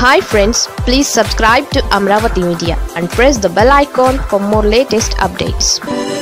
hi friends please subscribe to Amaravati media and press the bell icon for more latest updates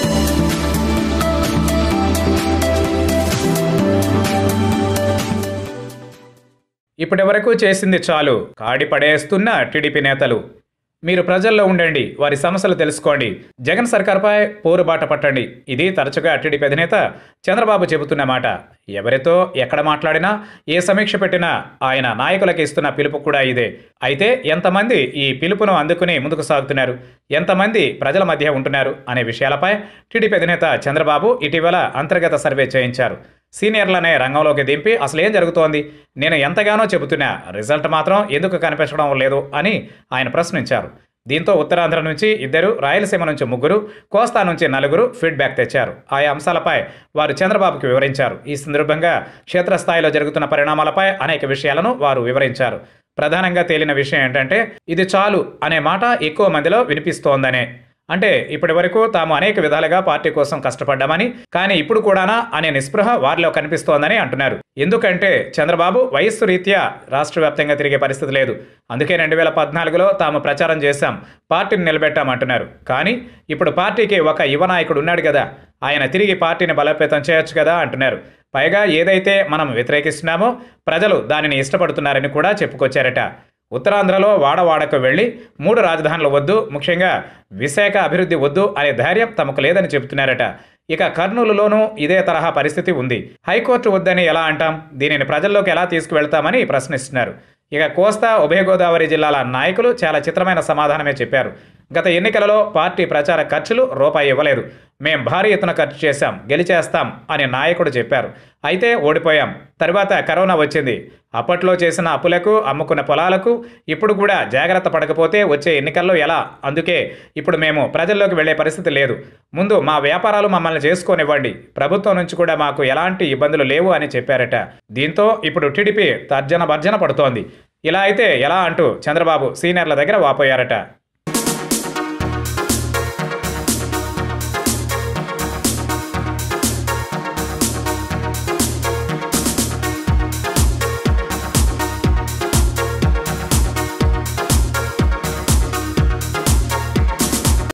ఇప్పటి వరకు చేసింది చాలు కాడి పడేస్తున్న టీడీపీ నేతలు మీరు ప్రజల్లో ఉండండి వారి సమస్యలు తెలుసుకోండి జగన్ సర్కార్పై పోరుబాట పట్టండి ఇది తరచుగా టీడీపీ అధినేత చంద్రబాబు చెబుతున్న మాట ఎవరితో ఎక్కడ మాట్లాడినా ఏ సమీక్ష పెట్టినా ఆయన నాయకులకు ఇస్తున్న పిలుపు కూడా ఇదే అయితే ఎంతమంది ఈ పిలుపును అందుకుని ముందుకు సాగుతున్నారు ఎంతమంది ప్రజల మధ్య ఉంటున్నారు అనే విషయాలపై టీడీపీ అధినేత చంద్రబాబు ఇటీవల అంతర్గత సర్వే చేయించారు సీనియర్లనే రంగంలోకి దింపి అసలు ఏం జరుగుతోంది నేను ఎంతగానో చెబుతున్నా రిజల్ట్ మాత్రం ఎందుకు కనిపించడం లేదు అని ఆయన ప్రశ్నించారు దీంతో ఉత్తరాంధ్ర నుంచి ఇద్దరు రాయలసీమ నుంచి ముగ్గురు కోస్తా నుంచి నలుగురు ఫీడ్బ్యాక్ తెచ్చారు ఆయా అంశాలపై వారు చంద్రబాబుకి వివరించారు ఈ సందర్భంగా క్షేత్రస్థాయిలో జరుగుతున్న పరిణామాలపై అనేక విషయాలను వారు వివరించారు ప్రధానంగా తేలిన విషయం ఏంటంటే ఇది చాలు అనే మాట ఎక్కువ మందిలో వినిపిస్తోందనే అంటే ఇప్పటి వరకు తాము అనేక విధాలుగా పార్టీ కోసం కష్టపడ్డామని కానీ ఇప్పుడు కూడానా అనే నిస్పృహ వారిలో కనిపిస్తోందని అంటున్నారు ఎందుకంటే చంద్రబాబు వయస్సు రీత్యా రాష్ట్ర వ్యాప్తంగా తిరిగే పరిస్థితి లేదు అందుకే రెండు వేల పద్నాలుగులో తాము ప్రచారం చేశాం పార్టీని నిలబెట్టామంటున్నారు కానీ ఇప్పుడు పార్టీకి ఒక యువ నాయకుడు ఉన్నాడు కదా ఆయన తిరిగి పార్టీని బలోపేతం చేయొచ్చు కదా అంటున్నారు పైగా ఏదైతే మనం వ్యతిరేకిస్తున్నామో ప్రజలు దానిని ఇష్టపడుతున్నారని కూడా చెప్పుకొచ్చారట ఉత్తరాంధ్రలో వాడవాడకు వెళ్ళి మూడు రాజధానులు వద్దు ముఖ్యంగా విశాఖ అభివృద్ధి వద్దు అనే ధైర్యం తమకు లేదని చెబుతున్నారట ఇక కర్నూలులోనూ ఇదే తరహా పరిస్థితి ఉంది హైకోర్టు వద్దని ఎలా అంటాం దీనిని ప్రజల్లోకి ఎలా తీసుకువెళ్తామని ప్రశ్నిస్తున్నారు ఇక కోస్తా ఉభయ గోదావరి జిల్లాల నాయకులు చాలా చిత్రమైన సమాధానమే చెప్పారు గత ఎన్నికలలో పార్టీ ప్రచార ఖర్చులు రూపాయి ఇవ్వలేదు మేం భారీ ఎత్తున ఖర్చు చేశాం గెలిచేస్తాం అని నాయకుడు చెప్పారు అయితే ఓడిపోయాం తర్వాత కరోనా వచ్చింది అప్పట్లో చేసిన అప్పులకు అమ్ముకున్న పొలాలకు ఇప్పుడు కూడా జాగ్రత్త పడకపోతే వచ్చే ఎన్నికల్లో ఎలా అందుకే ఇప్పుడు మేము ప్రజల్లోకి వెళ్లే పరిస్థితి లేదు ముందు మా వ్యాపారాలు మమ్మల్ని చేసుకోనివ్వండి ప్రభుత్వం నుంచి కూడా మాకు ఎలాంటి ఇబ్బందులు లేవు అని చెప్పారట దీంతో ఇప్పుడు టీడీపీ తర్జన భర్జన పడుతోంది ఇలా అయితే ఎలా అంటూ చంద్రబాబు సీనియర్ల దగ్గర వాపోయారట